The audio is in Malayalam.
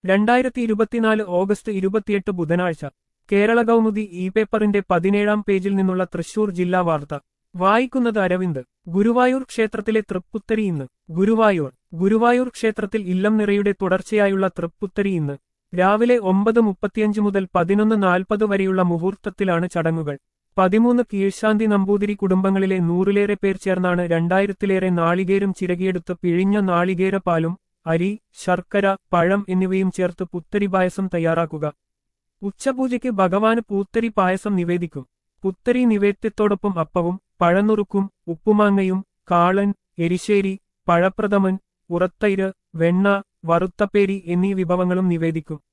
രണ്ടായിരത്തി ഇരുപത്തിനാല് ഓഗസ്റ്റ് ഇരുപത്തിയെട്ട് ബുധനാഴ്ച കേരള കൗമുദി ഇ പേപ്പറിന്റെ പതിനേഴാം പേജിൽ നിന്നുള്ള തൃശൂർ ജില്ലാ വാർത്ത വായിക്കുന്നത് അരവിന്ദ് ഗുരുവായൂർ ക്ഷേത്രത്തിലെ തൃപ്പുത്തരി ഇന്ന് ഗുരുവായൂർ ഗുരുവായൂർ ക്ഷേത്രത്തിൽ ഇല്ലം നിറയുടെ തുടർച്ചയായുള്ള തൃപ്പുത്തരി ഇന്ന് രാവിലെ ഒമ്പത് മുപ്പത്തിയഞ്ച് മുതൽ പതിനൊന്ന് നാൽപ്പത് വരെയുള്ള മുഹൂർത്തത്തിലാണ് ചടങ്ങുകൾ പതിമൂന്ന് കീഴ്ശാന്തി നമ്പൂതിരി കുടുംബങ്ങളിലെ നൂറിലേറെ പേർ ചേർന്നാണ് രണ്ടായിരത്തിലേറെ നാളികേരം ചിരകിയെടുത്ത് പിഴിഞ്ഞ നാളികേര പാലും അരി ശർക്കര പഴം എന്നിവയും ചേർത്ത് പുത്തരി പായസം തയ്യാറാക്കുക ഉച്ചപൂജയ്ക്ക് ഭഗവാന് പൂത്തരി പായസം നിവേദിക്കും പുത്തരി നിവേദ്യത്തോടൊപ്പം അപ്പവും പഴനുറുക്കും ഉപ്പുമാങ്ങയും കാളൻ എരിശ്ശേരി പഴപ്രഥമൻ ഉറത്തൈര് വെണ്ണ വറുത്തപ്പേരി എന്നീ വിഭവങ്ങളും നിവേദിക്കും